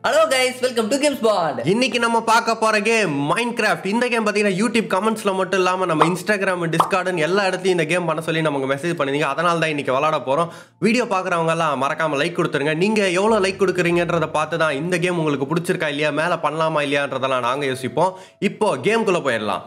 Hello guys welcome to games bond இன்னைக்கு நம்ம பார்க்க போற கேம் மைண்ட் கிராஃப்ட் இந்த கேம் பார்த்தீங்கன்னா யூடியூப் கமெண்ட்ஸ்ல மட்டும் இல்லாம நம்ம இன்ஸ்டாகிராம் டிஸ்கார்டன் எல்லா இடத்துலயும் இந்த கேம் பண்ண சொல்லி நமக்கு மெசேஜ் பண்ணிருந்தீங்க அதனால தான் இன்னைக்கு விளாட போறோம் வீடியோ பார்க்குறவங்க எல்லாம் மறக்காம லைக் கொடுத்துருங்க நீங்க எவ்வளவு லைக் கொடுக்குறீங்கன்றத பார்த்து தான் இந்த கேம் உங்களுக்கு பிடிச்சிருக்கா இல்லையா மேல பண்ணலாமா இல்லையான்றதெல்லாம் நாங்க யோசிப்போம் இப்போ கேம்குள்ள போயிடலாம்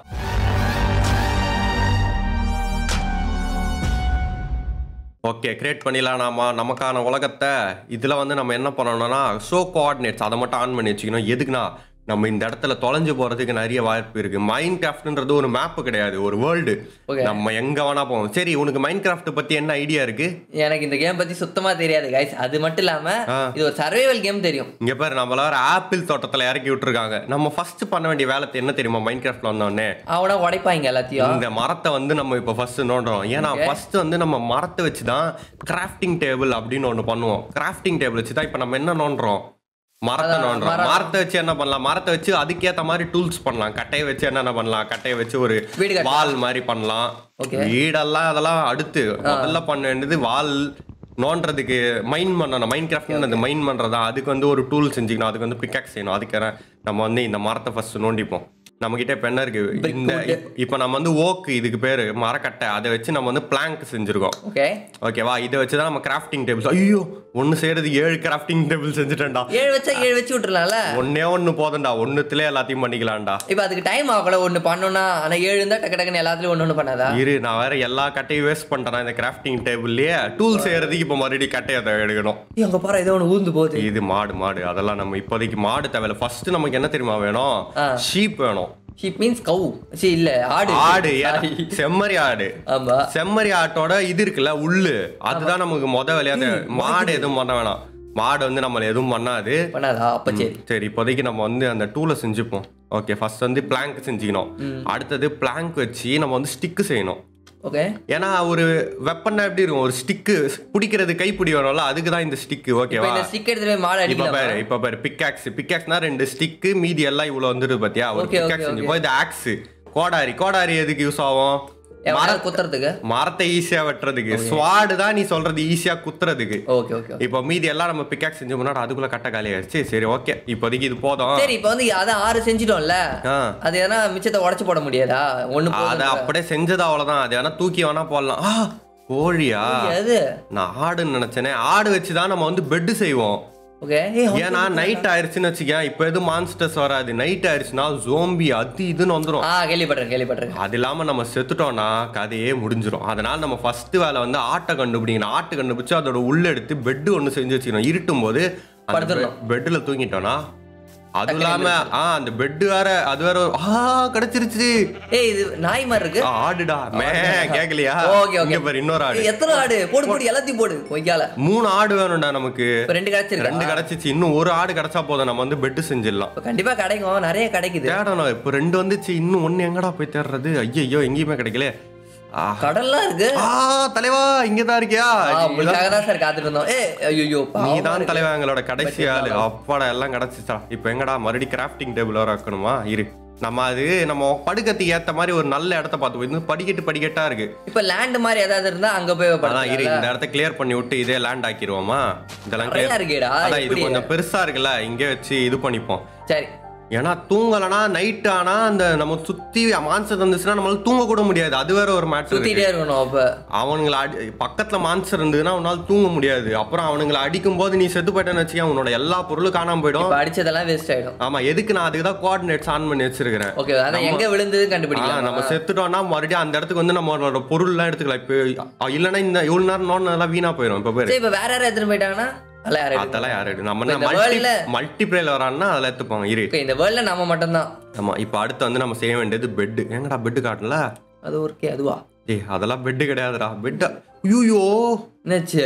ஓகே கிரியேட் பண்ணிடலாம் நாம நமக்கான உலகத்தை இதில் வந்து நம்ம என்ன பண்ணணும்னா ஷோ கோஆர்டினேட்ஸ் அதை மட்டும் ஆன் பண்ணி வச்சுக்கணும் எதுக்குன்னா நம்ம இந்த இடத்துல தொலைஞ்சு போறதுக்கு நிறைய வாய்ப்பு இருக்கு மைண்ட் கிராஃப்ட்ன்றது ஒரு மேப் கிடையாது ஒரு வேர்ல்டு Okay. நம்ம எங்க வேணா போவோம் சரி உனக்கு மைண்ட் கிராஃப்ட் பத்தி என்ன ஐடியா இருக்கு எனக்கு இந்த கேம் பத்தி சுத்தமா தெரியாது கைஸ் அது மட்டும் இல்லாம ஆ. இது ஒரு சர்வைவல் கேம் தெரியும் இங்க பாரு நம்மள வேற ஆப்பிள் தோட்டத்துல இறக்கி விட்டுருக்காங்க நம்ம ஃபர்ஸ்ட் பண்ண வேண்டிய வேலை என்ன தெரியுமா மைண்ட் கிராஃப்ட்ல வந்தோடனே அவனா உடைப்பாங்க எல்லாத்தையும் இந்த மரத்தை வந்து நம்ம இப்போ ஃபர்ஸ்ட் நோண்டுறோம் ஏன்னா Okay. ஃபர்ஸ்ட் வந்து நம்ம மரத்தை வச்சு தான் கிராஃப்டிங் டேபிள் அப்படின்னு ஒன்று பண்ணுவோம் கிராஃப்டிங் டேபிள் வச்சு தான் இப்போ நம்ம என்ன நோண்டுறோம் மரத்தை அதான், நோண்டுறோம் மரம். மரத்தை வச்சு என்ன பண்ணலாம் மரத்தை வச்சு அதுக்கேற்ற மாதிரி டூல்ஸ் பண்ணலாம் கட்டையை வச்சு என்னென்ன பண்ணலாம் கட்டையை வச்சு ஒரு வீடு கட்டலாம். வால் மாதிரி பண்ணலாம் Okay. வீடெல்லாம் அதெல்லாம் அடுத்து முதல்ல பண்ண வேண்டியது வால் நோண்டுறதுக்கு மைன் பண்ணணும் மைண்ட் கிராஃப்ட் மைன் பண்றதா அதுக்கு வந்து ஒரு டூல் செஞ்சுக்கணும் அதுக்கு வந்து பிக்காக்ஸ் செய்யணும் அதுக்கு நம்ம வந்து இந்த மரத்தை ஃபர்ஸ்ட் நோண்டிப்போம் நம்ம கிட்ட இப்ப என்ன இருக்கு இந்த இப்போ நம்ம வந்து ஓக்கு இதுக்கு பேரு மரக்கட்டை அதை வச்சு நம்ம வந்து பிளாங்க் செஞ்சிருக்கோம் ஓகே ஓகேவா இதை வச்சு தான் நம்ம கிராஃப்டிங் டேபிள்ஸ் ஐயோ ஒன்னு செய்யறதுக்கு ஏழு கிராஃப்டிங் டேபிள் செஞ்சுட்டேன்டா ஏழு வச்சா ஏழு வச்சு விட்டுறலாம்ல ஒன்னே ஒன்னு போதும்டா ஒண்ணுத்துல எல்லாத்தையும் பண்ணிக்கலாம்டா இப்போ அதுக்கு டைம் ஆகல ஒண்ணு பண்ணணும்னா ஆனா ஏழு இருந்தா டக்கு டக்குன்னு எல்லாத்துலயும் ஒண்ணு ஒண்ணு பண்ணாதா இரு நான் வேற எல்லா கட்டையும் வேஸ்ட் பண்ணிட்டேன் இந்த கிராஃப்டிங் டேபிள்லயே டூல் செய்யறதுக்கு இப்போ மறுபடியும் கட்டையை அதை எடுக்கணும் ஏய், அங்க பாரு ஏதோ ஒண்ணு ஊந்து போகுது இது மாடு மாடு அதெல்லாம் நம்ம இப்போதைக்கு மாடு தேவையில்ல ஃபர்ஸ்ட் நமக்கு என்ன தெரியுமா வேணும் ஆ. ஷீப் வேணும் ஷீப் மீன்ஸ் கவு சரி இல்ல ஆடு ஆடு ஏன்னா, Sorry. செம்மறி ஆடு ஆமா செம்மறி ஆட்டோட இது இருக்குல்ல உள்ளு அதுதான் நமக்கு முத விளையாட்டு மாடு எதுவும் பண்ண வேணாம் மாடு வந்து நம்மள எதுவும் பண்ணாது பண்ணாதா அப்ப சரி சரி இப்போதைக்கு நம்ம வந்து அந்த டூலை செஞ்சுப்போம் ஓகே ஃபர்ஸ்ட் வந்து பிளாங்க் செஞ்சுக்கணும் அடுத்தது பிளாங்க் வச்சு நம்ம வந்து ஸ்டிக்கு செய்யணும் ஓகே ஏன்னா ஒரு வெப்பன்னா எப்படி இருக்கும் ஒரு ஸ்டிக்கு பிடிக்கிறது கைப்பிடி வரும்ல அதுக்கு தான் இந்த ஸ்டிக்கு இப்போ ஓகேவா இந்த ஸ்டிக் எடுத்துட்டு போய் மாடு இப்ப அடிக்கலாம் பாரு இப்ப பாரு பிக்காக்ஸ் பிக்காக்ஸ்னா ரெண்டு ஸ்டிக்கு மீதி எல்லாம் இவ்வளவு வந்துருது பாத்தியா ஒரு Okay, okay, பிக்காக்ஸ் okay. செஞ்சுப்போம் இது ஆக்ஸ் கோடாரி கோடாரி எதுக்கு யூஸ் ஆகும் மரம் குத்துறதுக்கு மரத்தை ஈஸியா வெட்டுறதுக்கு ஸ்வாடு தான் நீ சொல்றது ஈஸியா குத்துறதுக்கு ஓகே ஓகே இப்போ மீதி எல்லாம் நம்ம பிக்காக்ஸ் செஞ்சு முன்னாடி அதுக்குள்ள கட்ட காலி ஆயிடுச்சு சரி ஓகே இப்போதைக்கு இது போதும் சரி இப்போ வந்து அதான் ஆறு செஞ்சிட்டோம்ல ஆ. அது எதனா மிச்சத்தை உடைச்சு போட முடியாதா ஒண்ணு அதை போதும் அப்படியே செஞ்சது அவ்வளவுதான் அது வேணா தூக்கி வேணா போடலாம் ஆ கோழியா எது நான் ஆடுன்னு நினைச்சேனே ஆடு வச்சு தான் நம்ம வந்து பெட் செய்வோம் ஓகே ஏய் ஏன்னா நைட் ஆயிடுச்சுன்னு வச்சுக்கேன் இப்போ எதுவும் மான்ஸ்டர்ஸ் வராது நைட் ஆயிடுச்சுன்னா ஜோம்பி அது இதுன்னு வந்துரும் ஆ கேள்விப்பட்டிருக்கேன் கேள்விப்பட்டிருக்கேன் அது இல்லாம நம்ம செத்துட்டோம்னா கதையே முடிஞ்சிரும் அதனால நம்ம ஃபர்ஸ்ட் வேலை வந்து ஆட்டை கண்டுபிடிக்கணும் ஆட்டை கண்டுபிடிச்சு அதோட உள்ள எடுத்து பெட் ஒன்று செஞ்சு வச்சுக்கணும் இருட்டும் போது படுத்துடணும். பெட்டில் தூங்கிட்டோம்னா அது இல்லாம ஆ அந்த பெட் வேற அது வேற ஒரு- ஆ கிடைச்சிருச்சு ஏய் இது நாய் மாதிரி இருக்கு ஆ, ஆடுடா மே கேக்கலையா ஓகே ஓகே இங்க பாரு இன்னொரு ஆடு ஏய், எத்தனை ஆடு போடு போடு எல்லாத்தையும் போடு கொய்யால மூணு ஆடு வேணும்டா நமக்கு இப்போ ரெண்டு கிடைச்சிருக்கு ரெண்டு கிடைச்சிச்சு இன்னும் ஒரு ஆடு கிடைச்சா போதும் நம்ம வந்து பெட் செஞ்சிடலாம் இப்போ கண்டிப்பா கிடைக்கும் நிறைய கிடைக்குது தேடணும் இப்போ ரெண்டு வந்துச்சு இன்னும் ஒண்ணு எங்கடா போய் தேடுறது ஐயோ எங்கேயுமே கிடைக்கல ஆ. கடல்லாம் இருக்கு ஆ தலைவா இங்கதான் இருக்கியா ஆ, உங்களுக்காக தான் சார் காத்துட்டு இருந்தோம் ஏ ஐயோ நீ தான் தலைவா எங்களோட கடைசி ஆளு அப்பாடா எல்லாம் கிடைச்சிச்சா இப்போ எங்கடா மறுபடியும் கிராஃப்டிங் டேபிள் வர வைக்கணுமா இரு நம்ம அது நம்ம படுக்கத்துக்கு ஏத்த மாதிரி ஒரு நல்ல இடத்த பார்த்து போய் படிக்கட்டு படிக்கட்டா இருக்கு இப்போ லேண்ட் மாதிரி ஏதாவது இருந்தா அங்க போய் அதான் இரு படுக்கலாம் இந்த இடத்த கிளியர் பண்ணி விட்டு இதே லேண்ட் ஆக்கிருவோமா இதெல்லாம் நிறையா clear- இருக்கேடா அதான் இது எப்படி கொஞ்சம் பெருசா இருக்குல்ல இங்கே வச்சு இது பண்ணிப்போம் சரி ஏன்னா தூங்கலனா நைட் ஆனா அந்த நம்ம சுத்தி மான்சர் வந்துச்சுன்னா நம்மளால தூங்க கூட முடியாது அது வேற ஒரு மேட்ரு சுத்திட்டே இருக்கணும் அப்ப அவனுங்களை அடி பக்கத்துல மான்சர் இருந்ததுன்னா அவனால தூங்க முடியாது அப்புறம் அவனுங்களை அடிக்கும் போது நீ செத்து போயிட்டேன்னு வச்சுக்க உன்னோட எல்லா பொருளும் காணாம போயிடும் இப்போ அடிச்சதெல்லாம் வேஸ்ட் ஆயிடும் ஆமா எதுக்கு நான் அதுக்கு தான் கோஆர்டினேட்ஸ் ஆன் பண்ணி வச்சிருக்கிறேன் ஓகே அதான் எங்க விழுந்தது ஆ, கண்டுபிடிக்கலாம் நம்ம செத்துட்டோம்னா மறுபடியும் அந்த இடத்துக்கு வந்து நம்மளோட பொருள்லாம் எடுத்துக்கலாம் இப்போ அ, இல்லைன்னா இந்த இவ்வளவு நேரம் நோண்டெல்லாம் வீணா போயிடும் இப்போ பேரு சரி இப்போ வேற யாரும் எடுத்துட்டு போயிட்டாங்கன்னா அதெல்லாம் யாரும் எடுக்க- அதெல்லாம் யாரு எடு நம்ம இப்ப இந்த மல்டி world-ல- மல்டி பிளேல வரான்னா அதில் எடுத்துப்பாங்க இரு ஓகே இந்த வேர்ல்ட்ல நம்ம மட்டும்தான் ஆமா இப்போ அடுத்து வந்து நம்ம செய்ய வேண்டியது பெட் எங்கடா பெட் காட்டல அது ஓகே அதுவா ஏய் அதெல்லாம் பெட் கிடையாதுடா பெட் ஐயோ என்னாச்சு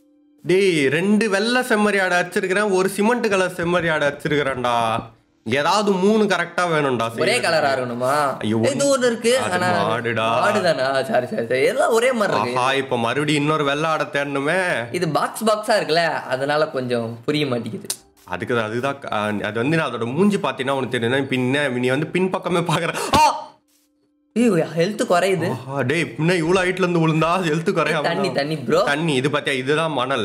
டேய் ரெண்டு வெள்ளை செம்மறி ஆடை வச்சிருக்கிறேன் ஒரு சிமெண்ட் கலர் செம்மறி ஆடை வச்சிருக்கிறேன்டா ஏதாவது மூணு கரெக்டா வேணும்டா ஒரே செய்யறதுக்கு. கலரா இருக்கணுமா ஐயோ, இது ஒண்ணு இருக்கு அது ஆனா மாடுடா. மாடுதானா சரி சரி சரி எல்லாம் ஒரே மாதிரி இருக்கு ஆஹா இப்ப மறுபடியும் இன்னொரு வெள்ளை ஆடை தேடணுமே இது பாக்ஸ் பாக்ஸா இருக்குல்ல அதனால கொஞ்சம் புரிய மாட்டேங்குது அதுக்கு தான் அதுதான் க- அஹ் அது வந்து நான் அதோட மூஞ்சி பார்த்தீங்கன்னா உனக்கு தெரியும் பின்ன நீ வந்து பின் பக்கமே பாக்குற ஆ! ஐயோ ஹெல்த் குறையுது ஆஹா, டேய் பின்ன இவ்வளவு ஹைட்ல இருந்து விழுந்தா ஹெல்த் குறையாம தண்ணி தண்ணி ப்ரோ தண்ணி இது பாத்தியா இதுதான் மணல்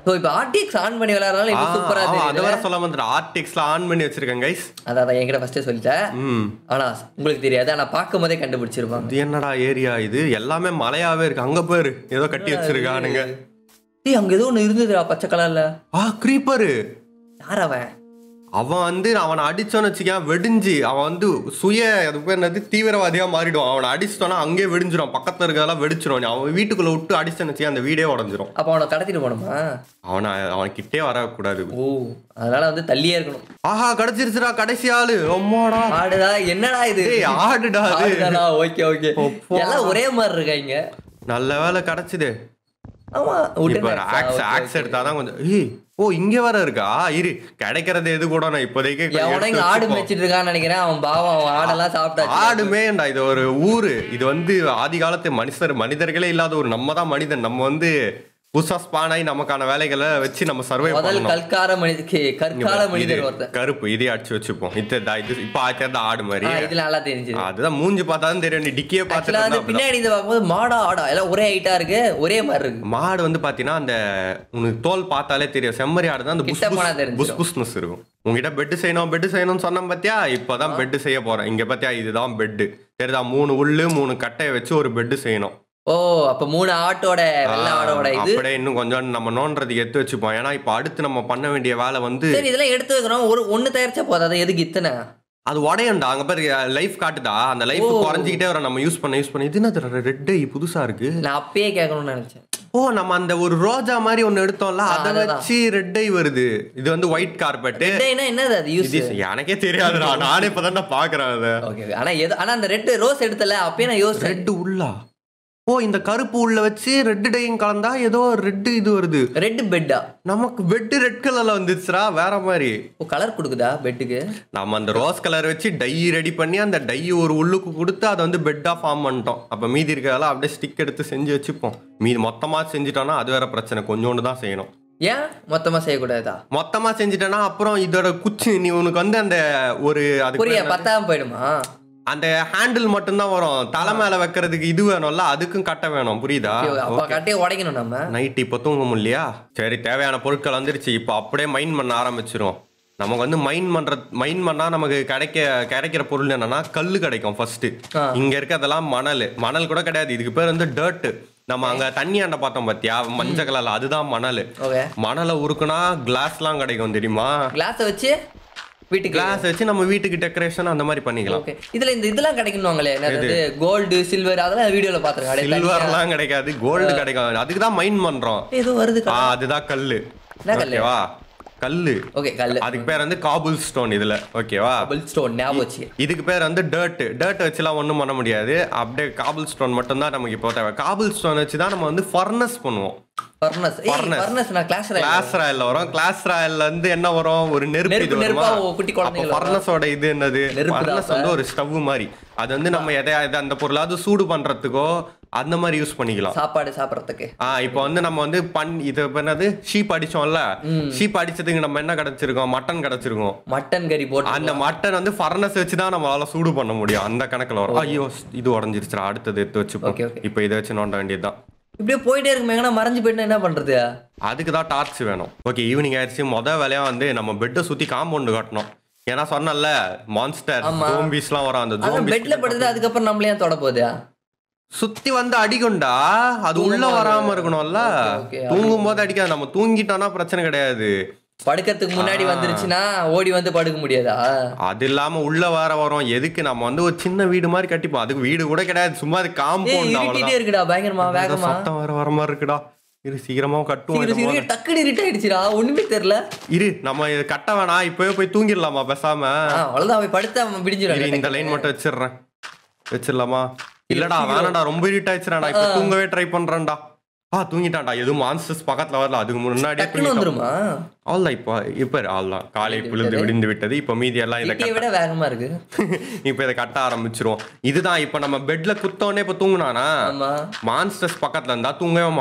ஓ இப்போ ஆர்டிஎக்ஸ் ஆன் பண்ணி விளையாடுறதால இன்னும் சூப்பரா ஆ, அது தெரியுது வேற சொல்ல வந்துட்டு ஆர்டிக்ஸ்ல ஆன் பண்ணி வச்சிருக்கேன் கைஸ் அதான் அதான் என்கிட்ட ஃபர்ஸ்டே சொல்லிட்டேன் ம் ஆனா உங்களுக்கு தெரியாது ஆனா பார்க்கும் போதே கண்டுபிடிச்சிருப்பாங்க இது என்னடா ஏரியா இது எல்லாமே மலையாவே இருக்கு அங்க பாரு ஏதோ கட்டி வச்சிருக்கானுங்க ஏய் அங்க ஏதோ ஒண்ணு இருந்ததுடா பச்சை கலர்ல ஆ creeper யார் அவன் அவன் வந்து அவனை அடிச்சோன்னு வச்சுக்கேன் வெடிஞ்சு அவன் வந்து சுய அது பேர் என்னது தீவிரவாதியா மாறிடுவான் அவனை அடிச்சிட்டோன்னா அங்கேயே வெடிஞ்சிரும் பக்கத்துல இருக்கறதெல்லாம் வெடிச்சிரும் அவன் வீட்டுக்குள்ள விட்டு அடிச்சோன்னு வச்சுக்கேன் அந்த வீடே உடஞ்சிரும் அப்ப அவனை கடத்திட்டு போகணுமா அவனை அவன் கிட்டே வரக்கூடாது ஓ அதனால வந்து தள்ளியே இருக்கணும் ஆஹா கிடைச்சிருச்சுடா கடைசி ஆளு அம்மாடா ஆடுடா என்னடா இது ஏய் ஆடுடா அது ஆடுதானா ஓகே ஓகே எல்லாம் ஒரே மாதிரி இருக்காங்க நல்ல வேலை கிடைச்சுது ஆமா இப்ப உடனே ஆக்ஸ் ஆக்ஸ் எடுத்தாதான் கொஞ்சம் ஏய் ஓ இங்க வர இருக்கா இரு கிடைக்கிறது எது கூட நான் இப்போதைக்கு கொஞ்சம் எவனோ எடுத்து இங்க ஆடு வச்சுப்போம். மேய்ச்சிட்டு இருக்கான்னு நினைக்கிறேன் அவன் பாவம் அவன் ஆடெல்லாம் சாப்பிட்டாச்சு ஆடுமேண்டா இது ஒரு ஊரு இது வந்து ஆதி காலத்து மனுஷர் மனிதர்களே இல்லாத ஒரு நம்ம தான் மனிதன் நம்ம வந்து புதுசா ஸ்பான் ஆகி நமக்கான வேலைகளை வச்சு நம்ம சர்வை முதல் பண்ணணும் கல்கார மனித கே- கற்கால இது மனிதர் ஒருத்தன் கருப்பு இதே அடிச்சு வச்சுப்போம் இது தா- இது இப்ப ஆச்சா ஆடு மாதிரி ஆ, இதுல நல்லா தெரிஞ்சது அதுதான் மூஞ்சி பார்த்தாதான் தெரியும் நீ டிக்கியே ஆக்சுவலா வந்து பார்த்துட்டு பின்னாடி இதை பார்க்கும்போது மாடா ஆடா எல்லாம் ஒரே ஹைட்டா இருக்கு ஒரே மாதிரி இருக்கு மாடு வந்து பாத்தீங்கன்னா அந்த உனக்கு தோல் பார்த்தாலே தெரியும் செம்மறி ஆடு தான் அந்த புஸ் கிட்ட போனா புஸ் தெரிஞ்சிரும். புஸ் புஸ்னஸ் இருக்கும் உங்ககிட்ட பெட் செய்யணும் பெட் செய்யணும்னு சொன்னேன் பாத்தியா இப்பதான் பெட் செய்ய போறேன் இங்க பாத்தியா இதுதான் பெட் தெரியுதா மூணு உள்ளு மூணு கட்டையை வச்சு ஒரு பெட் செய்யணும் ஓ அப்ப மூணு ஆட்டோட வெள்ளை ஆடோட இது அப்படியே இன்னும் கொஞ்சம் நம்ம நோன்றதுக்கு எடுத்து வச்சுப்போம் ஏன்னா இப்ப அடுத்து நம்ம பண்ண வேண்டிய வேலை வந்து சரி இதெல்லாம் எடுத்து வைக்கிறோம் ஒரு ஒண்ணு தயாரிச்சா போதாது எதுக்கு இத்தனை அது உடையண்டா அங்க பாரு லைஃப் காட்டுதா அந்த லைஃப் குறைஞ்சிக்கிட்டே வரும் நம்ம யூஸ் பண்ண யூஸ் பண்ண இது என்ன ரெட் புதுசா இருக்கு நான் அப்பயே கேட்கணும்னு நினைச்சேன் ஓ நம்ம அந்த ஒரு ரோஜா மாதிரி ஒண்ணு எடுத்தோம்ல அதை அதுதான். வச்சு ரெட் ஐ வருது இது வந்து ஒயிட் கார்பெட் ரெட்டைனா என்னது அது யூஸ் இது எனக்கே தெரியாதுடா நானே இப்பதான் பாக்குறேன் அதை ஓகே ஆனா எது ஆனா அந்த ரெட் ரோஸ் எடுத்தல அப்பயே நான் யோசிச்சேன் ரெட் உள்ளா ஓ இந்த கருப்பு உள்ள வச்சு ரெட் டையும் கலந்தா ஏதோ ரெட் இது வருது ரெட் பெட்டா நமக்கு பெட் ரெட் கலர்ல வந்துச்சுடா வேற மாதிரி ஓ கலர் கொடுக்குதா பெட்டுக்கு நம்ம அந்த ரோஸ் கலர் வச்சு டை ரெடி பண்ணி அந்த டை ஒரு உள்ளுக்கு கொடுத்து அதை வந்து பெட்டா ஃபார்ம் பண்ணிட்டோம் அப்ப மீதி இருக்கிறதெல்லாம் அப்படியே ஸ்டிக் எடுத்து செஞ்சு வச்சுப்போம் மீதி மொத்தமா செஞ்சுட்டோம்னா அது வேற பிரச்சனை கொஞ்சோண்டு தான் செய்யணும் ஏன் மொத்தமா செய்யக்கூடாதா மொத்தமா செஞ்சுட்டேன்னா அப்புறம் இதோட குச்சி நீ உனக்கு வந்து அந்த ஒரு அதுக்கு புரிய பேர் என்ன? பத்தாம போயிடுமா அந்த ஹேண்டில் மட்டும்தான் வரும் தலை மேல வைக்கிறதுக்கு இது வேணும்ல அதுக்கும் கட்டை வேணும் புரியுதா அப்ப கட்டையை உடைக்கணும் நம்ம நைட் இப்போ தூங்க முடியலையா சரி தேவையான பொருட்கள் வந்துருச்சு இப்போ அப்படியே மைண்ட் பண்ண ஆரம்பிச்சிரும் நமக்கு வந்து மைண்ட் பண்ற மைண்ட் பண்ணா நமக்கு கிடைக்க கிடைக்கிற பொருள் என்னன்னா கல்லு கிடைக்கும் ஃபர்ஸ்ட் ஆ. இங்க இருக்கிறதெல்லாம் மணல் மணல் கூட கிடையாது இதுக்கு பேர் வந்து டர்ட் நம்ம அங்க தண்ணி ஆண்ட பார்த்தோம் பாத்தியா மஞ்சள் கலர்ல அதுதான் மணல் ஓகே மணலை உருக்குனா கிளாஸ்லாம் கிடைக்கும் தெரியுமா கிளாஸை வச்சு வீட்டுக்கு கிளாஸ் வச்சு நம்ம வீட்டுக்கு டெக்கரேஷன் அந்த மாதிரி பண்ணிக்கலாம் ஓகே இதுல இந்த இதெல்லாம் கிடைக்கணுங்களே என்னது கோல்டு சில்வர் அதெல்லாம் வீடியோல பாத்துருக்கேன் சில்வர்லாம் கிடைக்காது கோல்டு கிடைக்கும் அதுக்கு தான் மைண்ட் பண்றோம் ஏதோ வருது ஆ அதுதான் கல்லு என்ன கல்லு? ஓகேவா கல்லு ஓகே கல்லு அதுக்கு பேர் வந்து காபுல் ஸ்டோன் இதுல ஓகேவா டபுள் ஸ்டோன் ஞாபகம் வச்சு இதுக்கு பேர் வந்து டர்ட் டர்ட் வச்சுலாம் ஒன்றும் பண்ண முடியாது அப்படியே காபுல் ஸ்டோன் மட்டும் தான் நமக்கு இப்போ தேவை காபுல் ஸ்டோன் வச்சு தான் நம்ம வந்து ஃபர்னஸ் பண்ணுவோம் ஃபர்னஸ் ஏய் Furnace. ஃபர்னஸ் நான் கிளாஸ் கிளாஸ் ராயல்ல வரும் கிளாஸ் ராயல்ல இருந்து என்ன வரும் ஒரு நெருப்பு நெருப்பு, இது வருமா நெருப்பா, ஓ, குட்டி அப்போ குழந்தைகள் ஃபர்னஸோட இது என்னது நெருப்பு தான் ஃபர்னஸ் வந்து ஒரு ஸ்டவ் மாதிரி அது வந்து நம்ம எதையாவது அந்த பொருளாவது சூடு பண்றதுக்கோ அந்த மாதிரி யூஸ் பண்ணிக்கலாம் சாப்பாடு சாப்பிடறதுக்கு ஆ இப்போ வந்து நம்ம வந்து பண் இது இப்ப என்னது ஷீப் அடிச்சோம்ல ஷீப் அடிச்சதுக்கு நம்ம என்ன கிடைச்சிருக்கோம் மட்டன் கிடைச்சிருக்கோம் மட்டன் கறி போட்டு அந்த மட்டன் வந்து ஃபர்னஸ் வச்சு தான் நம்மளால சூடு பண்ண முடியும் அந்த கணக்குல வரும் ஐயோ இது உடஞ்சிருச்சுடா அடுத்தது எடுத்து வச்சுப்போம் Okay, okay. இப்போ இதை வச்சு நோண்ட வேண்டியதுதான் இப்படியே போயிட்டே இருக்கும் எங்கன்னா மறைஞ்சு போயிட்டு என்ன பண்றது அதுக்கு தான் டார்ச் வேணும் ஓகே ஈவினிங் ஆயிடுச்சு முத வேலையா வந்து நம்ம பெட்டை சுத்தி காம்பவுண்ட் கட்டணும் ஏன்னா சொன்னல மான்ஸ்டர் ஆமா. ஜோம்பிஸ்லாம் வரும் அந்த ஆனா ஜோம்பிஸ் பெட்ல படுத்து அதுக்கப்புறம் நம்மளே ஏன் தொட போகுது சுத்தி வந்து அடிக்கும்டா அது உள்ள தூங்கும் வராம போது. இருக்கணும்ல Okay, okay. தூங்கும் போது அடிக்காது நம்ம தூங்கிட்டோம்னா பிரச்சனை கிடையாது படுக்கிறதுக்கு முன்னாடி வந்துருச்சுன்னா ஓடி வந்து படுக்க முடியாதா அது இல்லாம உள்ள வர வரும் எதுக்கு நம்ம வந்து ஒரு சின்ன வீடு மாதிரி கட்டிப்போம் அதுக்கு வீடு கூட கிடையாது சும்மா அது ஏய் காம்பவுண்ட் இருட்டிட்டே அவ்வளவுதான் இருக்குடா பயங்கரமா இந்த வேகமா சத்தம் வர வர மாதிரி இருக்குடா இரு சீக்கிரமா கட்டுவோம் சீக்கிரம் இதை சீக்கிரம் டக்குனு இருட் ஆயிடுச்சுடா ஒண்ணுமே தெரியல இரு நம்ம இது கட்ட வேணாம் இப்பவே போய் தூங்கிடலாமா பேசாம ஆ, அவ்வளவுதான் அவன் படுத்து அவன் இரு பிடிஞ்சிடும் இந்த லைன் மட்டும் வச்சிடுறேன் வச்சிடலாமா இல்லடா வேணாடா ரொம்ப இருட் ஆயிடுச்சுடா நான் இப்ப தூங்கவே ட்ரை பண்றேன்டா ஆ தூங்கிட்டான்டா எதுவும் மான்ஸ்டர்ஸ் பக்கத்துல வரல அதுக்கு முன்னாடியே டக்குன்னு தூங்கிட்டான் வந்துருமா அவ்வளோதான் இப்போ இப்போ அவ்வளோதான் காலை புழுந்து விடிந்து விட்டது இப்போ மீதி எல்லாம் இதை வீட்டையை விட வேகமா இருக்கு இப்போ இதை கட்ட ஆரம்பிச்சிரும் இதுதான் இப்போ நம்ம பெட்ல குத்தோடனே இப்போ தூங்குனானா ஆமா மான்ஸ்டர்ஸ் பக்கத்துல இருந்தா தூங்கவே மாட்டான்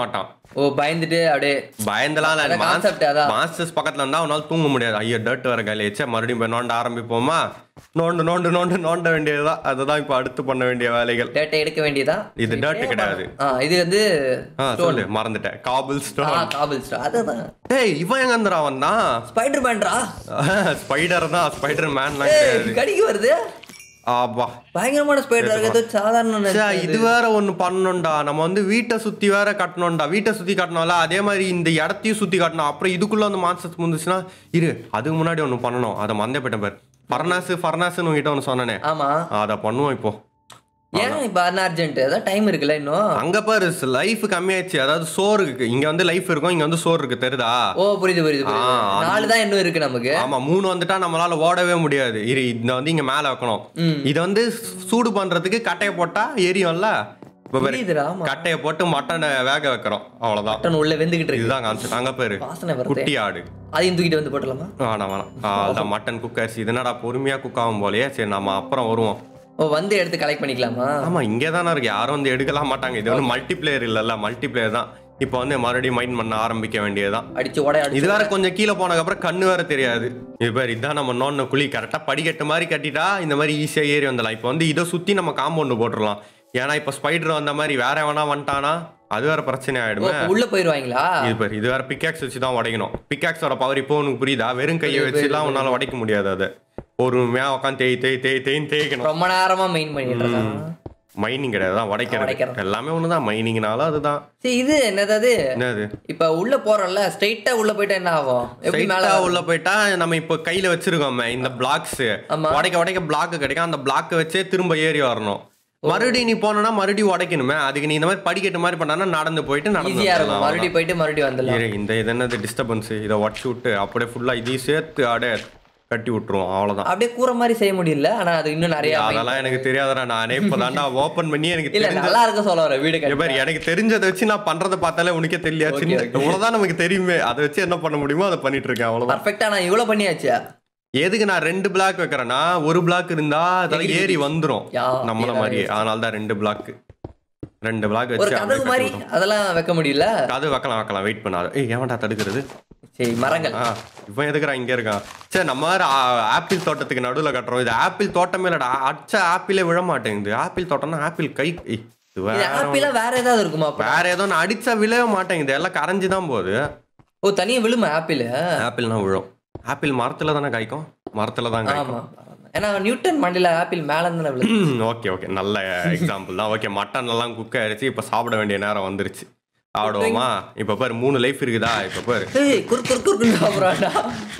ஓ பயந்துட்டு அப்படியே பயந்தெல்லாம் இல்ல அதான் concept அதான். மாஸ்டர்ஸ் பக்கத்துல இருந்தா அவனால தூங்க முடியாது ஐயோ டர்ட் வர கையில வச்சா மறுபடியும் போய் நோண்ட ஆரம்பிப்போமா நோண்டு நோண்டு நோண்டு நோண்ட வேண்டியதுதான் அதுதான் இப்ப அடுத்து பண்ண வேண்டிய வேலைகள் டேட்டா எடுக்க வேண்டியதா இது dirt கிடையாது. ஆ இது வந்து ஆ சொல்லு மறந்துட்டேன் காபிள் ஆ ஸ்டோன் காபிள் ஸ்டார் அதுதான் டேய் இவன் எங்க இருந்துடா வந்தான் ஸ்பைடர் மேன்டா ஸ்பைடர் தான் ஸ்பைடர் மேன்லாம் ஏய் கிடையாது கடிக்கு வருது ஆபா பயங்கரமான ஸ்பைடர் இருக்கு ஏதோ சாதாரண ச்சே, நினைச்சேன். இது வேற ஒண்ணு பண்ணணும்டா நம்ம வந்து வீட்டை சுத்தி வேற கட்டணும்டா வீட்டை சுத்தி கட்டணும்ல அதே மாதிரி இந்த இடத்தையும் சுத்தி கட்டணும் அப்புறம் இதுக்குள்ள வந்து மான்சஸ் முந்துச்சுன்னா இரு அதுக்கு முன்னாடி ஒண்ணு பண்ணணும் அதை மந்தே போயிட்டேன் பாரு ஃபர்னாஸ் ஃபர்னாஸ்னு உங்ககிட்ட ஒன்று சொன்னனே ஆமா அதை பண்ணுவோம் இப்போ ஏன் இப்ப அண்ணா அர்ஜென்ட் அதான் டைம் இருக்குல்ல இன்னும் அங்க பாரு லைஃப் கம்மியாச்சு அதாவது சோறு இருக்கு இங்க வந்து லைஃப் இருக்கும் இங்க வந்து சோறு இருக்கு தெரியுதா ஓ புரியுது புரியுது புரியுது ஆ, அது- நாலு தான் இன்னும் இருக்கு நமக்கு ஆமா மூணு வந்துட்டா நம்மளால ஓடவே முடியாது இரு இந்த வந்து இங்க மேல வைக்கணும் இதை வந்து சூடு பண்றதுக்கு கட்டையை போட்டா எரியும்ல இப்ப பாரு புரியுதுடா ஆமா கட்டையை போட்டு மட்டனை வேக வைக்கிறோம் அவ்வளவுதான் மட்டன் உள்ள வெந்துகிட்டு இருக்கு இதுதான் கான்செப்ட் அங்க பேரு வாசனை வருது குட்டி ஆடு அதையும் தூக்கிட்டு வந்து போட்டலாமா வேணாம் வேணாம் அதான் மட்டன் குக் அரிசி இது என்னடா பொறுமையா குக் ஆகும் போலயே சரி நம்ம அப்புறம் வருவோம் ஓ வந்து எடுத்து கலெக்ட் பண்ணிக்கலாமா ஆமா இங்கே தானே இருக்கு யாரும் வந்து எடுக்கலாம் மாட்டாங்க இது வந்து மல்டி பிளேயர் இல்லைல்ல மல்டி பிளேயர் தான் இப்போ வந்து மறுபடியும் மைண்ட் பண்ண ஆரம்பிக்க வேண்டியதுதான் அடிச்சு உடைய இது அடிச்சு வேற கொஞ்சம் கீழே போனதுக்கு அப்புறம் கண்ணு வேற தெரியாது இது பேர் இதான் நம்ம நோன்ன குழி கரெக்டாக படிக்கட்டு மாதிரி கட்டிட்டா இந்த மாதிரி ஈஸியா ஏறி வந்துடலாம் இப்போ வந்து இதை சுத்தி நம்ம காம்பவுண்டு போட்டுடலாம் ஏன்னா இப்போ ஸ்பைடர் வந்த மாதிரி வேற எவனா வந்துட்டானா அது வேற பிரச்சனை ஓ, ஆயிடுமே இப்ப உள்ள போயிருவாங்களா இது பேர் இது வேற பிக்காக்ஸ் வச்சு தான் உடைக்கணும் பிக்காக்ஸோட பவர் இப்போ உனக்கு புரியுதா வெறும் கையை வச்சுலாம் உன்னால உடைக்க முடியாது அதை பொறுமையா உட்காந்து தேய் தேய் தேய் தேய்ன்னு தேய்க்கணும் ரொம்ப நேரமா மெயின் பண்ணிட்டு இருக்கான் மைனிங் கிடையாது தான் உடைக்கிறது உடைக்கிறது. எல்லாமே ஒண்ணுதான் மைனிங்னாலும் அதுதான் சரி இது என்னது என்னது இப்ப உள்ள போறோம்ல ஸ்ட்ரைட்டா உள்ள போயிட்டா என்ன ஆகும் எப்படி மேல ஸ்ட்ரைட்டா உள்ள போயிட்டா நம்ம இப்போ கையில வச்சிருக்கோமே இந்த பிளாக்ஸ் ஆமா. உடைக்க உடைக்க பிளாக் கிடைக்கும் அந்த பிளாக் வச்சே திரும்ப ஏறி வரணும் மறுபடியும் நீ போனா மறுபடியும் உடைக்கணுமே அதுக்கு நீ இந்த மாதிரி படிக்கட்டு மாதிரி பண்ணா நடந்து போயிட்டு நடந்து ஈஸியா இருக்கும் வந்துடலாம். மறுபடியும் போயிட்டு மறுபடியும் வந்துடலாம் இரு, இந்த இது என்னது டிஸ்டர்பன்ஸ் இதை உடச்சு விட்டு அப்படியே ஃபுல்லா இதையும் சேர்த்து அப்படியே கட்டி விட்டுருவோம் அவ்வளவுதான் அப்படியே கூற மாதிரி செய்ய முடியல ஆனா அது இன்னும் நிறைய அதெல்லாம் எனக்கு தெரியாதடா நானே இப்பதான்டா ஓபன் பண்ணி எனக்கு இல்ல தெரிஞ்ச நல்லா இருக்க சொல்ல வர வீடு இங்க கட்டி பாரு, எனக்கு தெரிஞ்சதை வச்சு நான் பண்றதை பார்த்தாலே உனக்கே தெரியல Okay, சின்ன okay. இவ்வளவுதான் நமக்கு தெரியுமே அதை வச்சு என்ன பண்ண முடியுமோ அதை பண்ணிட்டு இருக்கேன் அவ்வளவுதான் பர்ஃபெக்டா நான் இவ்வளவு பண்ணியாச்சு எதுக்கு நான் ரெண்டு பிளாக் வைக்கிறேன்னா ஒரு பிளாக் இருந்தா அதெல்லாம் எகிரி ஏறி வந்துரும் யா, நம்மள அப்படியே மாதிரி அதனால தான் ரெண்டு பிளாக் ரெண்டு பிளாக் ஒரு வச்சு கதவு அப்படியே மாதிரி கட்டி விடுறோம். அதெல்லாம் வைக்க முடியல கதவு வைக்கலாம் வைக்கலாம் வெயிட் பண்ணாத ஏய் ஏன்டா தடுக்கிறது சரி மரங்கள் ஆ இவன் எதுக்குறா இங்க இருக்கான் சரி நம்ம வேற ஆ- ஆப்பிள் தோட்டத்துக்கு நடுவுல கட்டுறோம் இது ஆப்பிள் தோட்டமே இல்லடா அச்ச ஆப்பிளே விழ மாட்டேங்குது ஆப்பிள் தோட்டம்னா ஆப்பிள் கை ஏய், இது இது வேற ஆப்பிளா வேற ஏதாவது இருக்குமா அப்ப? வேற ஏதோ நான் அடிச்சா விழவே மாட்டேங்குது எல்லாம் கரைஞ்சு தான் போகுது ஓ தனியா விழுமா ஆப்பிள் ஆப்பிள்னா விழும் ஆப்பிள் மரத்துல தானே காய்க்கும் மரத்துல தான் காய்க்கும் ஆமா ஏன்னா நியூட்டன் மண்டியில ஆப்பிள் மேல இருந்தானே விழுது ஓகே ஓகே நல்ல எக்ஸாம்பிள் தான் ஓகே மட்டன் எல்லாம் குக் ஆயிடுச்சு இப்போ சாப்பிட வேண்டிய நேரம் வந்துருச்சு சாப்பிடுவோமா இப்போ பாரு மூணு லைஃப் இருக்குதா இப்போ பாரு ஏய் குறு குறு குறுன்னு சாப்பிடுறான்டா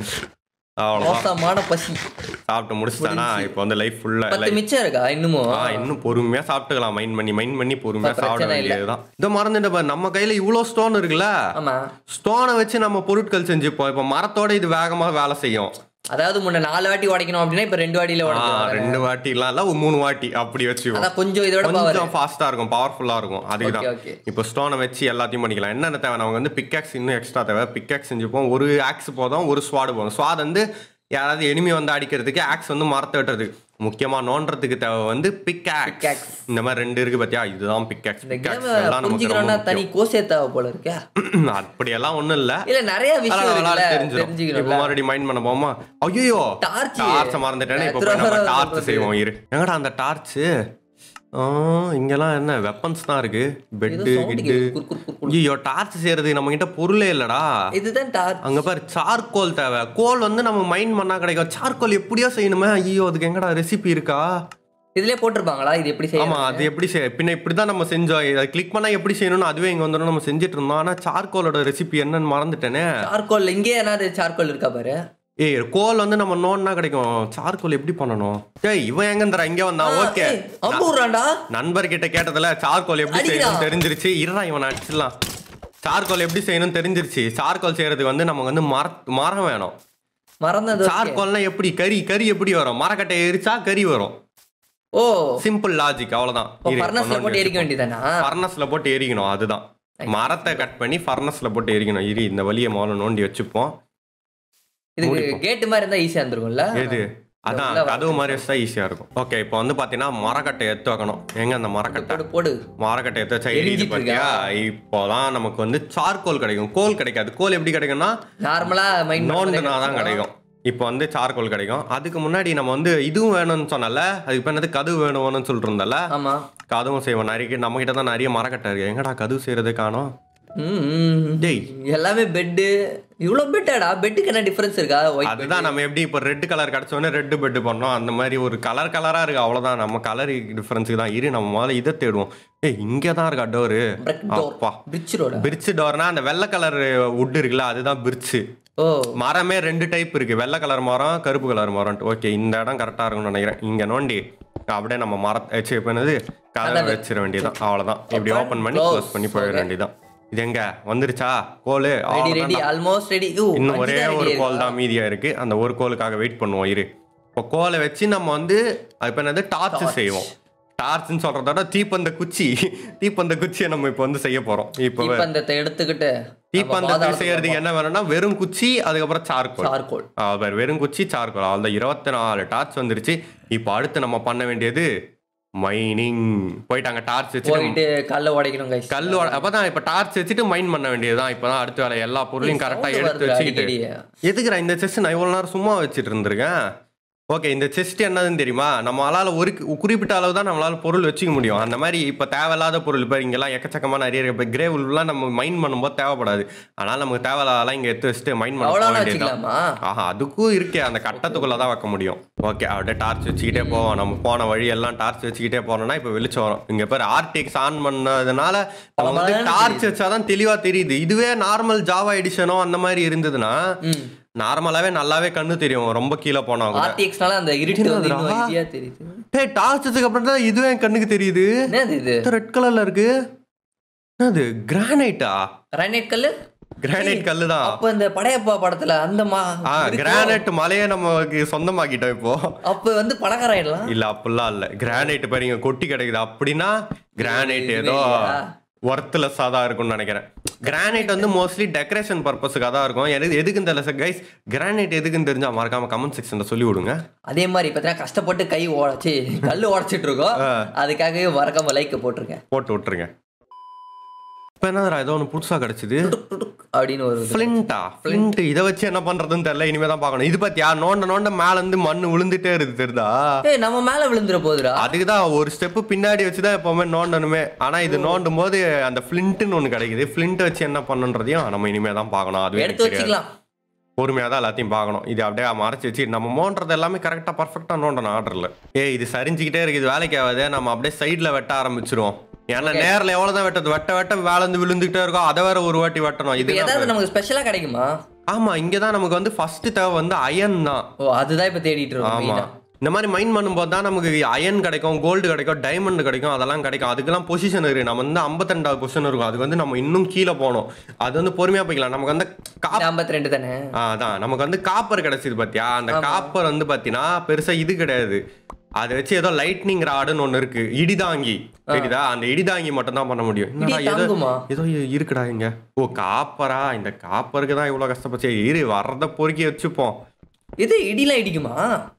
அவ்வளோதான் மோசமான பசி சாப்பிட்டு முடிச்சிட்டானா இப்போ வந்து லைஃப் ஃபுல்லா பத்து மிச்சம் இருக்கா இன்னமும் ஆ இன்னும் பொறுமையா சாப்பிட்டுக்கலாம் மைண்ட் பண்ணி மைண்ட் பண்ணி பொறுமையா பிரச்சனை சாப்பிட இல்ல. வேண்டியதுதான் இதை மறந்துட்டு பாரு நம்ம கையில இவ்வளோ ஸ்டோன் இருக்குல்ல ஆமா ஸ்டோனை வச்சு நம்ம பொருட்கள் செஞ்சுப்போம் இப்போ மரத்தோட இது வேகமா வேலை செய்யும் அதாவது முன்ன நாலு வாட்டி உடைக்கணும் அப்படின்னா இப்ப ரெண்டு வாட்டியில ஆ, உடைக்கணும் ரெண்டு வாட்டிலாம் இல்ல ஒரு மூணு வாட்டி அப்படி வச்சு அதான் கொஞ்சம் இதோட பவர் கொஞ்சம் ஃபாஸ்டா இருக்கும் பவர்ஃபுல்லா இருக்கும் அதுக்கு ஓகே தான் ஓகே இப்போ ஸ்டோனை வச்சு எல்லாத்தையும் பண்ணிக்கலாம் என்னென்ன தேவை நமக்கு வந்து பிக்காக்ஸ் இன்னும் எக்ஸ்ட்ரா தேவை பிக்காக்ஸ் செஞ்சுப்போம் ஒரு ஆக்ஸ் போதும் ஒரு ஸ்வாடு போதும் ஸ்வாட் வந்து யாராவது எனிமி வந்து அடிக்கிறதுக்கு ஆக்ஸ் வந்து மரத்தை வெட்டுறதுக்கு முக்கியமா நோண்டுறதுக்கு தேவை வந்து பிக்காக்ஸ் Pickaxe. இந்த மாதிரி ரெண்டு இருக்கு பாத்தியா இதுதான் பிக்காக்ஸ் இந்த பிக்காக்ஸ் கேம் எல்லாம் நமக்கு புரிஞ்சுக்கணும்னா ரொம்ப தனி கோசே தேவை போல இருக்கா முக்கியம். அப்படியெல்லாம் ஒண்ணும் இல்ல இல்ல நிறைய விஷயம் அதெல்லாம் விளையாட இருக்குல்ல தெரிஞ்சிடும் இப்போ தெரிஞ்சுக்கணும் மறுபடியும் மைண்ட் பண்ண போமா ஐயோ டார்ச் டார்ச்ச மறந்துட்டேனே இப்போ போய் நம்ம டார்ச் செய்வோம் இரு எங்கடா அந்த டார்ச் இங்கெல்லாம் என்ன வெப்பன்ஸ் தான் இருக்கு பெட்டு கிட்டு ஐயோ டார்ச் செய்யறது நம்ம கிட்ட பொருளே இல்லடா இதுதான் டார்ச் அங்க பாரு சார்கோல் தேவை கோல் வந்து நம்ம மைண்ட் பண்ணா கிடைக்கும் சார்கோல் எப்படியோ செய்யணுமே ஐயோ அதுக்கு எங்கடா ரெசிபி இருக்கா இதுலயே போட்டிருப்பாங்களா இது எப்படி ஆமா செய்யணும் அது எப்படி செய்ய பின்ன இப்படிதான் நம்ம செஞ்சோம் இதை கிளிக் பண்ணா எப்படி செய்யணும்னு அதுவே இங்க வந்துடும் நம்ம செஞ்சுட்டு இருந்தோம் ஆனா சார்கோலோட ரெசிபி என்னன்னு மறந்துட்டேனே சார்கோல் இங்கே என்னது சார்கோல் இருக்கா பாரு ஏய் கோல் வந்து நம்ம நோன்னா கிடைக்கும் சார்கோல் எப்படி பண்ணணும் ஏய் இவன் எங்கன்றா இங்க வந்தான் ஓகே ஏய், அம்பு விடுறான்டா நண்பர்கிட்ட கேட்டதுல சார்கோல் எப்படி அடிக்கிறா. செய்யணும் தெரிஞ்சிருச்சு இருடா இவன் அடிச்சிடலாம் சார்கோல் எப்படி செய்யணும் தெரிஞ்சிருச்சு சார்கோல் செய்யறதுக்கு வந்து நமக்கு வந்து மர மரம் வேணும் மறந்தது okay. சார்கோல்னா எப்படி கறி கறி எப்படி வரும் மரக்கட்டை எரிச்சா கறி வரும் ஓ சிம்பிள் லாஜிக் அவ்வளவுதான் ஃபர்னஸ்ல போட்டு எரிக்க வேண்டியதானா ஃபர்னஸ்ல போட்டு எரிக்கணும் அதுதான் மரத்தை கட் பண்ணி ஃபர்னஸ்ல போட்டு எரிக்கணும் இரு இந்த வழியை முதல்ல நோண்டி வச்சுப்போம் இதுக்கு கேட் மாதிரி இருந்தா ஈஸியா இருந்திருக்கும்ல எது அதான் கதவு மாதிரி வச்சா ஈஸியா இருக்கும் ஓகே இப்போ வந்து பாத்தீங்கன்னா மரக்கட்டை எடுத்து வைக்கணும் எங்க அந்த மரக்கட்டை போடு போடு மரக்கட்டை எடுத்து வச்சா எரியுது எரிஞ்சிட்டு பாத்தியா இப்போதான் நமக்கு வந்து சார்கோல் கிடைக்கும் கோல் கிடைக்காது கோல் எப்படி கிடைக்கும்னா நார்மலா மைண்ட் நோண்டுனா தான் கிடைக்கும் இப்போ வந்து சார்கோல் கிடைக்கும் அதுக்கு முன்னாடி நம்ம வந்து இதுவும் வேணும்னு சொன்னல அதுக்கு இப்போ என்னது கதவு வேணும்னு சொல்லிட்டு இருந்தல ஆமா கதவும் செய்வோம் நிறைய நம்ம கிட்ட தான் நிறைய மரக்கட்டை இருக்கு எங்கடா கதவு செய்யறது காணோம் ம், ம். டேய் எல்லாமே பெட்டு இவ்வளவு பெட்டாடா பெட்டுக்கு என்ன டிஃபரன்ஸ் இருக்கா ஒயிட் அதுதான் நம்ம எப்படி இப்போ ரெட் கலர் கிடைச்சோடனே ரெட் பெட் பண்ணோம் அந்த மாதிரி ஒரு கலர் கலரா இருக்கு அவ்வளவுதான் நம்ம கலர் டிஃபரன்ஸுக்கு தான் இரு நம்ம முதல்ல இதை தேடுவோம் ஏய் இங்கே தான் இருக்கா டோரு பிரெக் டோர் அப்பா பிரிட்ஜ் ரோட பிரிட்ஜ் டோர்னா அந்த வெள்ளை கலர் வுட் இருக்குல்ல அதுதான் பிரிட்ஜ் ஓ மரமே ரெண்டு டைப் இருக்கு வெள்ளை கலர் மரம் கருப்பு கலர் மரம் ஓகே இந்த இடம் கரெக்டா இருக்கும்னு நினைக்கிறேன் இங்க நோண்டி அப்படியே நம்ம மர வச்சு இப்போ என்னது கதவை வச்சிட வேண்டியதான் அவ்வளவுதான் இப்படி ஓபன் பண்ணி close. க்ளோஸ் பண்ணி போயிட வேண்டியதான் இது எங்க வந்துருச்சா கோலு ரெடி அவ்வளவுதான். ரெடி ஆல்மோஸ்ட் ரெடி ஓ இன்னும் ஒரே ஒரு கோல் தான் மீதியா இருக்கு அந்த ஒரு கோலுக்காக வெயிட் பண்ணுவோம் இரு இப்போ கோலை வச்சு நம்ம வந்து அது இப்போ என்னது டார்ச் செய்வோம் டார்ச்னு சொல்றத விட தீப்பந்த குச்சி தீப்பந்த குச்சியை நம்ம இப்போ வந்து செய்ய போறோம் இப்போ தீப்பந்தத்தை எடுத்துக்கிட்டு தீப்பந்தத்தை செய்யறதுக்கு என்ன வேணும்னா வெறும் குச்சி அதுக்கப்புறம் சார்கோல் சார்கோல் அவர் வெறும் குச்சி சார்கோல் அவ்வளோ இருபத்தி நாலு டார்ச் வந்துருச்சு இப்போ அடுத்து நம்ம பண்ண வேண்டியது மைனிங் போயிட்டாங்க டார்ச் வச்சுட்டு போயிட்டு கல்ல உடைக்கணும் கைஸ் கல் உட- அப்பதான் இப்ப டார்ச் வச்சுட்டு மைன் பண்ண வேண்டியதுதான் இப்பதான் அடுத்த வேலை எல்லா பொருளையும் கரெக்டா எடுத்து வச்சுக்கிட்டு எதுக்குடா இந்த செஸ் நான் இவ்வளவு நேரம் சும்மா வச்சுட்டு இருந்திருக்கேன் ஓகே இந்த செஸ்ட் என்னதுன்னு தெரியுமா நம்மளால ஒரு குறிப்பிட்ட அளவு தான் நம்மளால பொருள் வச்சுக்க முடியும் அந்த மாதிரி இப்ப தேவையில்லாத பொருள் இப்ப இங்கெல்லாம் எக்கச்சக்கமா நிறைய இருக்கு. இப்ப கிரே உள்லாம் நம்ம மைன் பண்ணும்போது தேவைப்படாது ஆனால் நமக்கு தேவையில்லாதலாம் இங்க எடுத்து வச்சுட்டு மைன் பண்ண போக அவ்வளோதான் வேண்டியதுதான் வச்சுக்கலாமா ஆஹா அதுக்கும் இருக்கே அந்த கட்டத்துக்குள்ள தான் வைக்க முடியும் ஓகே அப்படியே டார்ச் வச்சுக்கிட்டே போவோம் நம்ம போன வழி எல்லாம் டார்ச் வச்சுக்கிட்டே போனோம்னா இப்போ வெளிச்சம் வரும் இங்க பேர் ஆர்டிஎக்ஸ் ஆன் பண்ணதுனால நம்ம வந்து பளபளன்னு டார்ச் வச்சாதான் தெளிவா தெரியுது இதுவே நார்மல் ஜாவா எடிஷனோ அந்த மாதிரி இருந்ததுன்னா ம் நார்மலாவே நல்லாவே கண்ணு தெரியும் ரொம்ப கீழே போனா கூட ஆர்டிஎக்ஸ்னால அந்த இருட்டு வந்து இன்னும் ஈஸியா தெரியுது டேய் டார்ச் வச்சதுக்கு அப்புறம் தான் இதுவே என் கண்ணுக்கு தெரியுது என்னது இது ரெட் கலர்ல இருக்கு என்னது கிரானைட்டா கிரானைட் கல்லு கிரானைட் கல்லு தான் அப்ப இந்த படையப்பா படத்துல அந்த மா ஆ கிரானைட் மலையை நமக்கு சொந்தமாக்கிட்டோம் இப்போ அப்ப வந்து பணக்காராயிடலாம் இல்ல அப்படிலாம் இல்ல கிரானைட் பாருங்க கொட்டி கிடைக்குது அப்படின்னா கிரானைட் ஏதோ ஒர்த்லெஸ்ஸாக தான் இருக்கும்னு நினைக்கிறேன் கிரானைட் வந்து மோஸ்ட்லி டெக்கரேஷன் பர்பஸுக்காக தான் இருக்கும் எது எதுக்குன்னு தெரியல கைஸ் கிரானைட் எதுக்குன்னு தெரிஞ்சா மறக்காம கமெண்ட் செக்ஷன்ல சொல்லி விடுங்க அதே மாதிரி பார்த்தீங்கன்னா கஷ்டப்பட்டு கை உடச்சி கல் உடைச்சிட்டு இருக்கோம் அதுக்காகவே மறக்காம லைக் போட்டிருக்கேன் போட்டு விட்டுருங்க இப்போ என்னடா ஏதோ ஒன்று புதுசாக கிடச்சிது டுக் டுக் அப்படின்னு ஒரு இது. ஃப்ளின்ட்டா ஃப்ளின்ட் இதை வச்சு என்ன பண்றதுன்னு தெரியல இனிமே தான் பார்க்கணும் இது பத்தியா நோண்ட நோண்ட மேல இருந்து மண் விழுந்துட்டே இருக்கு தெரியுதா ஏய் நம்ம மேல விழுந்துற போகுதுடா அதுக்கு தான் ஒரு ஸ்டெப்பு பின்னாடி வச்சு தான் எப்பவுமே நோண்டணுமே ஆனா இது நோண்டும் போது அந்த ஃப்ளின்ட்னு ஒன்று கிடைக்குது ஃப்ளின்ட் வச்சு என்ன பண்ணுன்றதையும் நம்ம இனிமே தான் பார்க்கணும் அது எடுத்து வச்சுக்கலாம் பொறுமையாக தான் எல்லாத்தையும் பார்க்கணும் இது அப்படியே மறைச்சு வச்சு நம்ம நோண்டுறது எல்லாமே கரெக்டாக பர்ஃபெக்டாக நோண்டணும் ஆர்டரில் ஏய் இது சரிஞ்சுக்கிட்டே இருக்கு இது வேலைக்கு ஆகாது நம்ம அப்படியே சைடில் வெட்ட ஆரம்பிச்சிருவோம் ஏன்னா நேரில் எவ்வளோ தான் வெட்டது வெட்ட வெட்ட வேலை வந்து விழுந்துகிட்டே இருக்கும் அதை வேற ஒரு வாட்டி வெட்டணும் இப்போ இது ஏதாவது நமக்கு ஸ்பெஷலா கிடைக்குமா ஆமா இங்கே தான் நமக்கு வந்து ஃபர்ஸ்ட் தேவை வந்து அயன் தான் ஓ அதுதான் இப்ப தேடிட்டு இருக்கோம் ஆமா main ஆ. இந்த மாதிரி மைன் பண்ணும்போது தான் நமக்கு அயன் கிடைக்கும் கோல்டு கிடைக்கும் டைமண்ட் கிடைக்கும் அதெல்லாம் கிடைக்கும் அதுக்கெல்லாம் பொசிஷன் இருக்கு நம்ம வந்து ஐம்பத்தெண்டாவது பொசிஷன் இருக்கும் அதுக்கு வந்து நம்ம இன்னும் கீழே போகணும் அது வந்து பொறுமையா போய்க்கலாம் நமக்கு வந்து காப் ஐம்பத்தி ரெண்டு தானே ஆ, அதான் நமக்கு வந்து காப்பர் கிடைச்சது பாத்தியா அந்த காப்பர் வந்து பாத்தீங்கன்னா பெருசா இது கிடையாது அதை வச்சு ஏதோ லைட்னிங் ராடுன்னு ஒண்ணு இருக்கு இடிதாங்கி தெரியுதா அந்த இடிதாங்கி மட்டும் தான் பண்ண முடியும் இடி என்னடா, ஏதோ தாங்குமா ஏதோ இ- இருக்குடா இங்க ஓ காப்பரா இந்த காப்பருக்கு தான் இவ்வளவு கஷ்டப்பச்சு இரு வர்றத பொறுக்கி வச்சுப்போம் இது இடிலாம் இடிக்குமா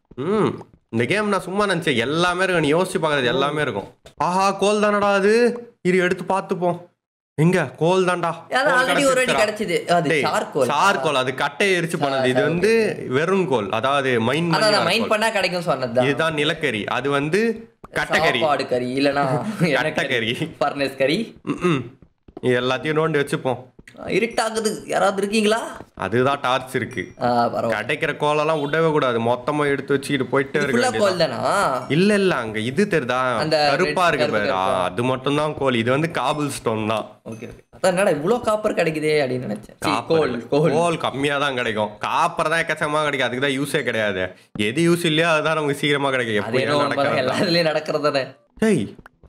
ம் இந்த கேம் நான் சும்மா நினைச்சேன் எல்லாமே இருக்கும் நீ யோசிச்சு பார்க்கறது எல்லாமே இருக்கும் ஆஹா கோல் தானடா அது இரு எடுத்து பார்த்துப்போம் எங்க கோல் தான்டா அதான் ஆல்ரெடி ஒரு அடி கிடைச்சது அது சார்கோல் சார்கோல் அது கட்டை எரிச்சு பண்ணது இது வந்து வெறும் கோல் அதாவது மைன் அதான் மைண்ட் பண்ணா கிடைக்கும் சொன்னதுதான் இதுதான் நிலக்கரி அது வந்து கட்டைக்கறி சாப்பாடு கறி இல்லனா கட்டைக்கறி பர்னஸ் கறி ம் இது எல்லாத்தையும் நோண்டி வச்சுப்போம் இருட்டாகுது யாராவது இருக்கீங்களா அதுதான் டார்ச் இருக்கு ஆ, பரவாயில்ல கிடைக்கிற கோலெல்லாம் விடவே கூடாது மொத்தமா எடுத்து வச்சுக்கிட்டு போயிட்டே இருக்க ஃபுல்லா வேண்டியது கோல் தானா இல்ல இல்ல அங்க இது தெரியுதா அந்த கருப்பா red இருக்கு கருப்பு பாரு ஆ, அது மட்டும் தான் கோல் இது வந்து காபிள் ஸ்டோன் தான் ஓகே ஓகே அதான் என்னடா இவ்ளோ காப்பர் கிடைக்குதே அப்படின்னு நினைச்சேன் சீ, கோல் கோல் கோல் கம்மியா தான் கிடைக்கும் காப்பர் தான் எக்கச்சக்கமா கிடைக்கும் அதுக்கு தான் யூஸே கிடையாது எது யூஸ் இல்லையோ அதுதான் நமக்கு சீக்கிரமா கிடைக்கும் அது எப்படியும் என்ன உண்மைதான், நடக்கிறது எல்லா இதுலயும் நடக்கிறது தானே டேய்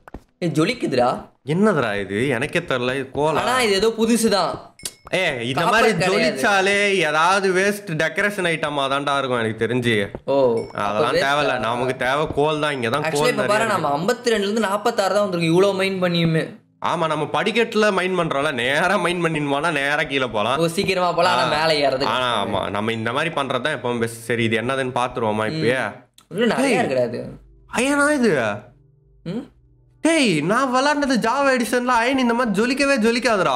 ஏ ஜொலிக்குதுடா என்னதுடா இது எனக்கே தெரியல இது கோலா ஆனா இது ஏதோ புதுசுதான் ஏ இந்த Copper மாதிரி கிடையாது. ஜொலிச்சாலே ஏதாவது வேஸ்ட் டெக்கரேஷன் ஐட்டமா தான்டா இருக்கும் எனக்கு தெரிஞ்சு ஓ அதெல்லாம் தேவையில்ல நமக்கு தேவை கோல் தான் இங்க தான் ஆக்சுவலி கோல் இப்ப பாரு நம்ம ஐம்பத்தி ரெண்டுல இருந்து நாற்பத்தாறு தான் வந்திருக்கு இவ்வளவு மைண்ட் பண்ணியுமே ஆமா நம்ம படிக்கட்டுல மைன் பண்றோம்ல நேரா மைன் பண்ணின்னு நேரா கீழே போலாம் ஓ சீக்கிரமா போலாம் ஆனா மேல ஏறது ஆனா ஆமா நம்ம இந்த மாதிரி பண்றது தான் எப்பவும் பெஸ்ட் சரி இது என்னதுன்னு பாத்துருவோமா இப்பயே இன்னும் நிறைய இருக்கிறாது அயனா இது ம் டேய் நான் விளாண்டது ஜாவா எடிஷன்ல அயன் இந்த மாதிரி ஜொலிக்கவே ஜொலிக்காதுடா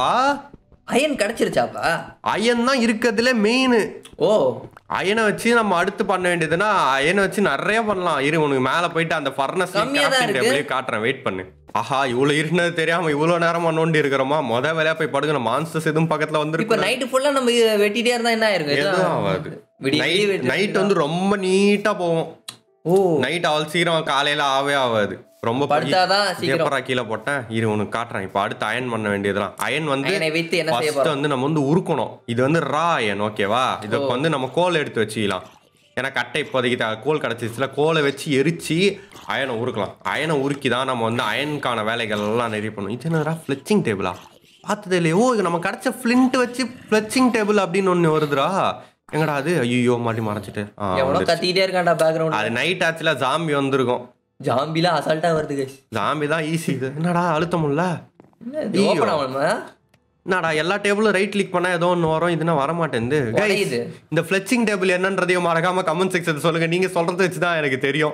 அயன் கிடைச்சிருச்சாப்பா அயன் தான் இருக்கிறதுல மெயின் ஓ அயனை வச்சு நம்ம அடுத்து பண்ண வேண்டியதுன்னா அயனை வச்சு நிறைய பண்ணலாம் இரு உனக்கு மேல போயிட்டு அந்த ஃபர்னஸ் கம்மியா தான் இருக்கு. டேபிளையும் காட்டுறேன் வெயிட் பண்ணு ஆஹா இவ்வளவு இருந்தது தெரியாம இவ்வளவு நேரமா நோண்டி இருக்கிறோமா முத வேலையா போய் படுக்கணும் மான்ஸ்டர்ஸ் எதுவும் பக்கத்துல இப்ப வந்துருக்கு நைட்டு ஃபுல்லா நம்ம வெட்டிட்டே இருந்தா என்ன ஆயிருக்கும் எதுவும் எதுவும் ஆகாது விடிய விடிய நைட் வெட்டி- நைட் வந்து ரொம்ப நீட்டா போகும் ஓ நைட் அவ்வளவு சீக்கிரம் காலையில ஆவே ஆகாது ரொம்ப போய் படுத்தாதான் சீக்கிரம் எப்பரா கீழே போட்டேன் இரு உனக்கு காட்டுறேன் இப்போ அடுத்து அயன் பண்ண வேண்டியதுலாம் அயன் வந்து அயனை வைத்து என்ன செய்ய ஃபர்ஸ்ட் வந்து நம்ம வந்து உருக்கணும் இது வந்து ரா அயன் ஓகேவா இதுக்கு வந்து நம்ம கோல் எடுத்து வச்சுக்கலாம் ஏன்னா கட்டை இப்போதைக்கு தே- கோல் கிடச்சிச்சுல கோலை வச்சு எரிச்சு அயனை உருக்கலாம் அயனை உருக்கி தான் நம்ம வந்து அயனுக்கான வேலைகள் எல்லாம் நிறைய பண்ணும் இது என்னடா ஃப்ளெச்சிங் டேபிளா பார்த்ததே இல்லையே ஓ இது நம்ம கிடைச்ச ஃப்ளிண்ட் வச்சு ஃப்ளெச்சிங் டேபிள் அப்படின்னு ஒன்று வருதுடா எங்கடா அது ஐயோ மாட்டி மறைச்சிட்டு ஆ எவ்வளவு வந்துருச்சு. கத்திக்கிட்டே இருக்கான்டா பேக்ரவுண்ட் அது நைட் ஆச்சுல ஜாம்பி வந்திருக்கும் ஜாம்பிலாம் அசால்ட்டா வருது guys. ஜாம்பி தான் ஈஸி இது என்னடா அழுத்தமுல்ல என்ன இது ஓப்பன் ஆகணுமா என்னடா எல்லா டேபிளும் ரைட் கிளிக் பண்ணா ஏதோ ஒன்று வரும் இதுனா வர மாட்டேங்குது Guys, உடையுது. இந்த ஃபிளெக்சிங் டேபிள் என்னன்றதையும் மறக்காம கமெண்ட் செக்ஷன் சொல்லுங்க நீங்க சொல்றது வச்சு தான் எனக்கு தெரியும்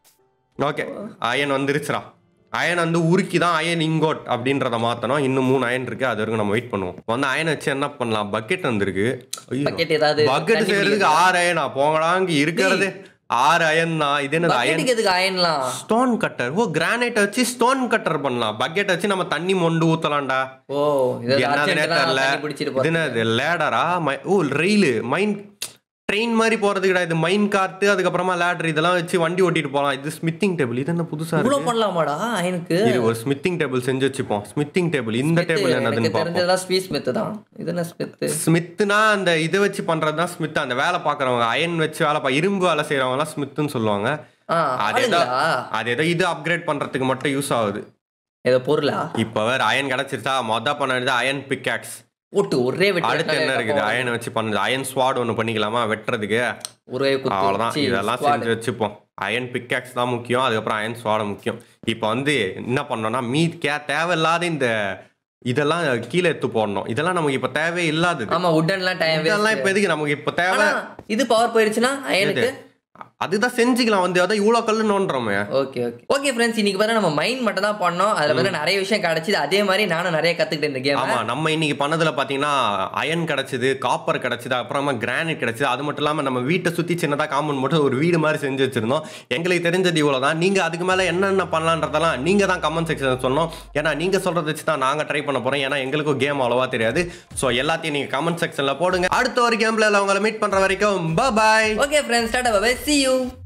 ஓகே அயன் வந்துருச்சுடா அயன் வந்து உருக்கி தான் அயன் இங்கோட் அப்படின்றத மாத்தணும் இன்னும் மூணு அயன் இருக்கு அது வரைக்கும் நம்ம வெயிட் பண்ணுவோம் வந்து அயன் வச்சு என்ன பண்ணலாம் பக்கெட் வந்திருக்கு Bucket ஏதாவது பக்கெட் தண்ணி செய்யறதுக்கு ஆறு அயனா போங்கடா இங்க இருக்கிறது ஆறு அயன் தான் இது என்னது அயன் பக்கெட்டுக்கு எதுக்கு அயன்லாம் ஸ்டோன் கட்டர் ஓ கிரானைட் வச்சு ஸ்டோன் கட்டர் பண்ணலாம் பக்கெட் வச்சு நம்ம தண்ணி மொண்டு ஊத்தலாம்டா ஓ இது என்னதுனே அர்ஜென்ட்னா தெரியல தண்ணி பிடிச்சிட்டு இது போறது என்னது லேடரா மை- ஓ ரெயிலு மைன் ட்ரெயின் மாதிரி போறது கிடையாது இது மைன் கார்ட்டு அதுக்கப்புறமா லேடர் இதெல்லாம் வச்சு வண்டி ஓட்டிட்டு போலாம் இது ஸ்மித்திங் டேபிள் இது என்ன புதுசா இருக்கு இவ்வளவு பண்ணலாமாடா அயனுக்கு இது ஒரு ஸ்மித்திங் டேபிள் செஞ்சு வச்சுப்போம் ஸ்மித்திங் டேபிள் இந்த டேபிள் எனக்கு என்னதுன்னு பார்ப்போம் தெரிஞ்சதெல்லாம் ஸ்பீஸ் மெத்து தான் இது என்ன ஸ்மித்து ஸ்மித்னா அந்த இதை வச்சு பண்றது தான் ஸ்மித் அந்த வேலை பார்க்குறவங்க அயன் வச்சு வேலை பா இரும்பு வேலை செய்யறவங்க எல்லாம் ஸ்மித்னு சொல்லுவாங்க ஆ அது ஏதோ ஆளுங்களா அது ஏதோ இது அப்கிரேட் பண்றதுக்கு மட்டும் யூஸ் ஆகுது ஏதோ பொருளா இப்போ வேற அயன் கிடைச்சிருச்சா மொத பண்ண வேண்டியது அயன் பிக்காக்ஸ் போட்டு ஒரே வெட்டி அடுத்து வெட்டினா என்ன இருக்குது கப்பம். அயன் வச்சு பண்ணுது அயன் ஸ்வாட் ஒன்று பண்ணிக்கலாமா வெட்டுறதுக்கு ஒரே குத்து அவ்வளோதான் சீ, இதெல்லாம் squad. செஞ்சு வச்சுப்போம் அயன் பிக்காக்ஸ் தான் முக்கியம் அதுக்கப்புறம் அயன் ஸ்வாட முக்கியம் இப்போ வந்து என்ன பண்ணோம்னா மீ கே தேவையில்லாத இந்த இதெல்லாம் கீழே எடுத்து போடணும் இதெல்லாம் நமக்கு இப்போ தேவையே இல்லாதது ஆமா உட்டன்லாம் டைம் இதெல்லாம் இப்போ எதுக்கு நமக்கு இப்போ தேவை ஆனா இது பவர் போயிருச்சுன்னா அயனுக்கு அதுதான் செஞ்சுக்கலாம் வந்து அதான் இவ்வளோ கல்லு நோண்டுறோமே ஓகே ஓகே ஓகே ஃப்ரெண்ட்ஸ் இன்னைக்கு பார்த்தா நம்ம மைண்ட் மட்டும் தான் பண்ணோம் அதுல வந்து நிறைய விஷயம் கிடைச்சிது அதே மாதிரி நானும் நிறைய கத்துக்கிட்டேன் இந்த கேம் ஆமா நம்ம இன்னைக்கு பண்ணதுல பாத்தீங்கன்னா அயன் கிடைச்சது காப்பர் கிடைச்சது அப்புறமா கிரானைட் கிடைச்சது அது மட்டும் இல்லாம நம்ம வீட்டை சுத்தி சின்னதா காம்பவுண்ட் மட்டும் ஒரு வீடு மாதிரி செஞ்சு வச்சிருந்தோம் எங்களுக்கு தெரிஞ்சது இவ்வளவுதான் நீங்க அதுக்கு மேல என்னென்ன பண்ணலான்றதெல்லாம் நீங்க தான் கமெண்ட் செக்ஷன் சொன்னோம் ஏன்னா நீங்க சொல்றத வச்சு தான் நாங்க ட்ரை பண்ண போறோம் ஏன்னா எங்களுக்கும் கேம் அவ்வளவா தெரியாது சோ எல்லாத்தையும் நீங்க கமெண்ட் செக்ஷன்ல போடுங்க அடுத்த ஒரு கேம்ல உங்களை மீட் பண்ற வரைக்கும் பாய் ஓகே ஃப்ரெண்ட்ஸ் டாடா பை see you